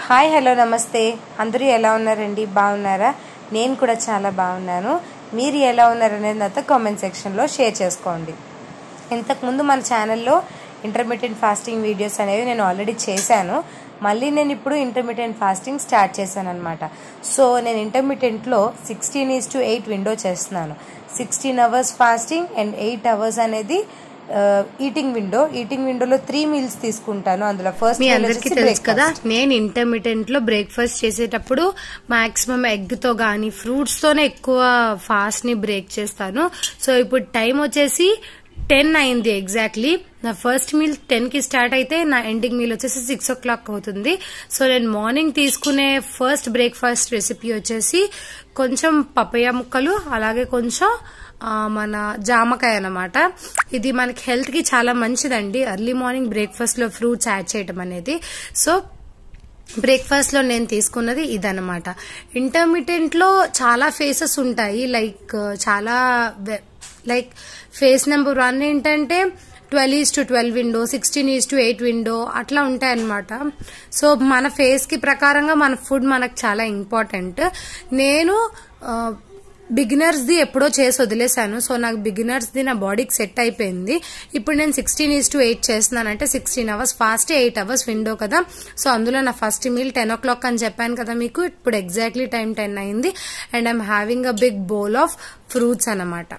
hi hello నమస్తే అందరూ ఎలా ఉన్నారండి బాగున్నారా నేను కూడా చాలా బాగున్నాను మీరు ఎలా ఉన్నారనేది నాతో కామెంట్ సెక్షన్లో షేర్ చేసుకోండి ఇంతకుముందు మన ఛానల్లో ఇంటర్మీడియట్ ఫాస్టింగ్ వీడియోస్ అనేవి నేను ఆల్రెడీ చేశాను మళ్ళీ నేను ఇప్పుడు ఇంటర్మీడియట్ ఫాస్టింగ్ స్టార్ట్ చేశాను అనమాట సో నేను ఇంటర్మీడియట్లో sixteen is to eight window చేస్తున్నాను sixteen hours fasting and eight hours అనేది ఈటింగ్ విండో ఈటింగ్ విండోలో త్రీ మీల్స్ తీసుకుంటాను అందులో ఫస్ట్ మీ అందరికీ తెలుసు కదా నేను ఇంటర్మీడియట్ లో బ్రేక్ఫాస్ట్ చేసేటప్పుడు మాక్సిమం ఎగ్ తో గానీ ఫ్రూట్స్ తోనే ఎక్కువ ఫాస్ట్ ని బ్రేక్ చేస్తాను సో ఇప్పుడు టైం వచ్చేసి టెన్ అయింది ఎగ్జాక్ట్లీ నా ఫస్ట్ మీల్ టెన్ కి స్టార్ట్ అయితే నా ఎండింగ్ మీల్ వచ్చేసి సిక్స్ ఓ క్లాక్ అవుతుంది సో నేను మార్నింగ్ తీసుకునే ఫస్ట్ బ్రేక్ఫాస్ట్ రెసిపీ వచ్చేసి కొంచెం పపయ ముక్కలు అలాగే కొంచెం ఆ, మన జామకాయ అన్నమాట ఇది మనకి హెల్త్ కి చాలా మంచిదండి ఎర్లీ మార్నింగ్ బ్రేక్ఫాస్ట్ లో ఫ్రూట్స్ యాడ్ చేయడం అనేది సో బ్రేక్ఫాస్ట్ లో నేను తీసుకున్నది ఇదనమాట ఇంటర్మీడియట్ లో చాలా ఫేసెస్ ఉంటాయి లైక్ చాలా లైక్ ఫేస్ నెంబర్ వన్ ఏంటంటే twelve is to twelve window sixteen is to eight window అట్లా ఉంటాయి అనమాట సో మన ఫేస్ కి ప్రకారంగా మన ఫుడ్ మనకు చాలా ఇంపార్టెంట్ నేను బిగినర్స్ ది ఎప్పుడో చేసి వదిలేశాను సో నాకు బిగినర్స్ ది నా బాడీకి సెట్ అయిపోయింది ఇప్పుడు నేను సిక్స్టీన్ ఈజ్ టు ఎయిట్ చేస్తున్నానంటే sixteen hours fast eight hours window కదా సో అందులో నా first meal ten o'clock అని చెప్పాను కదా మీకు ఇప్పుడు ఎగ్జాక్ట్లీ టైం టెన్ అయింది and I'm having a big bowl of fruits అన్నమాట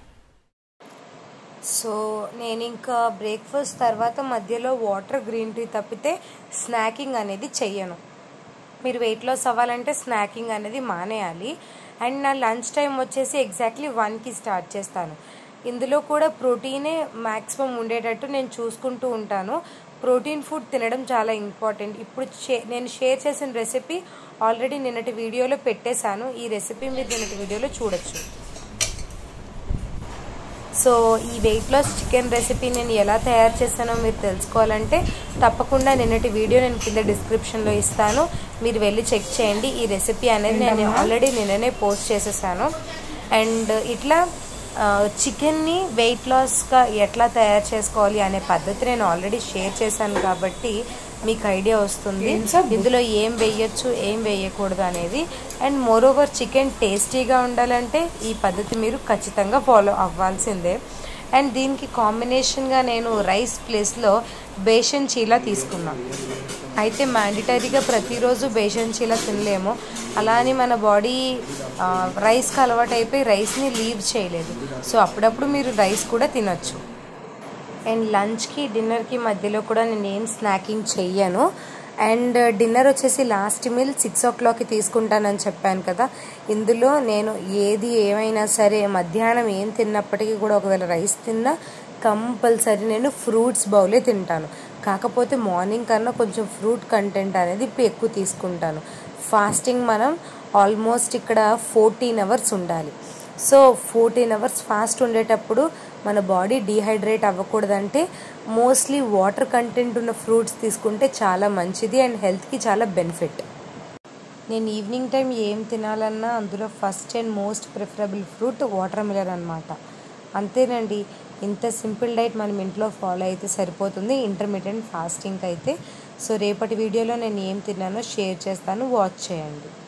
సో నేను ఇంకా బ్రేక్ఫాస్ట్ తర్వాత మధ్యలో వాటర్ గ్రీన్ టీ తప్పితే స్నాకింగ్ అనేది చెయ్యను మీరు వెయిట్ లాస్ అవ్వాలంటే స్నాకింగ్ అనేది మానేయాలి అండ్ నా లంచ్ టైం వచ్చేసి ఎగ్జాక్ట్లీ వన్కి స్టార్ట్ చేస్తాను ఇందులో కూడా ప్రోటీనే మ్యాక్సిమం ఉండేటట్టు నేను చూసుకుంటూ ఉంటాను ప్రోటీన్ ఫుడ్ తినడం చాలా ఇంపార్టెంట్ ఇప్పుడు షే- నేను షేర్ చేసిన రెసిపీ ఆల్రెడీ నిన్నటి వీడియోలో పెట్టేశాను ఈ రెసిపీ మీరు నిన్నటి వీడియోలో చూడొచ్చు సో ఈ వెయిట్ లాస్ చికెన్ రెసిపీ నేను ఎలా తయారు చేశానో మీరు తెలుసుకోవాలంటే తప్పకుండా నిన్నటి వీడియో నేను కింద డిస్క్రిప్షన్లో ఇస్తాను మీరు వెళ్ళి చెక్ చేయండి ఈ రెసిపీ అనేది నేను ఆల్రెడీ నిన్ననే పోస్ట్ చేసేసాను అండ్ ఇట్లా చికెన్ని వెయిట్ లాస్గా ఎట్లా తయారు చేసుకోవాలి అనే పద్ధతి నేను ఆల్రెడీ షేర్ చేశాను కాబట్టి మీకు ఐడియా వస్తుంది ఇందులో ఏం వేయొచ్చు ఏం వేయకూడదు అనేది అండ్ మోర్ ఓవర్ చికెన్ టేస్టీగా ఉండాలంటే ఈ పద్ధతి మీరు ఖచ్చితంగా ఫాలో అవ్వాల్సిందే అండ్ దీనికి కాంబినేషన్గా నేను రైస్ ప్లేస్లో బేషన్ చీలా తీసుకున్నాను అయితే మ్యాండిటరీగా ప్రతిరోజు బేషన్ చీలా తినలేము అలా అని మన బాడీ రైస్కి అలవాటు అయిపోయి రైస్ని లీవ్ చేయలేదు సో అప్పుడప్పుడు మీరు రైస్ కూడా తినొచ్చు అండ్ లంచ్కి డిన్నర్కి మధ్యలో కూడా నేను ఏం స్నాకింగ్ చెయ్యను అండ్ డిన్నర్ వచ్చేసి లాస్ట్ మీల్ సిక్స్ ఓ క్లాక్కి తీసుకుంటానని చెప్పాను కదా ఇందులో నేను ఏది ఏమైనా సరే మధ్యాహ్నం ఏం తిన్నప్పటికీ కూడా ఒకవేళ రైస్ తిన్నా కంపల్సరీ నేను ఫ్రూట్స్ బౌలే తింటాను కాకపోతే మార్నింగ్ కన్నా కొంచెం ఫ్రూట్ కంటెంట్ అనేది ఇప్పుడు ఎక్కువ తీసుకుంటాను ఫాస్టింగ్ మనం ఆల్మోస్ట్ ఇక్కడ ఫోర్టీన్ అవర్స్ ఉండాలి సో ఫోర్టీన్ అవర్స్ ఫాస్ట్ ఉండేటప్పుడు మన బాడీ డీహైడ్రేట్ అవ్వకూడదంటే మోస్ట్లీ వాటర్ కంటెంట్ ఉన్న ఫ్రూట్స్ తీసుకుంటే చాలా మంచిది అండ్ హెల్త్కి చాలా బెనిఫిట్ నేను ఈవినింగ్ టైం ఏం తినాలన్నా అందులో first and most preferable fruit watermelon అనమాట అంతేనండి ఇంత సింపుల్ డైట్ మనం ఇంట్లో ఫాలో అయితే సరిపోతుంది ఇంటర్మీడియట్ ఫాస్టింగ్ అయితే సో రేపటి వీడియోలో నేను ఏం తిన్నానో షేర్ చేస్తాను వాచ్ చేయండి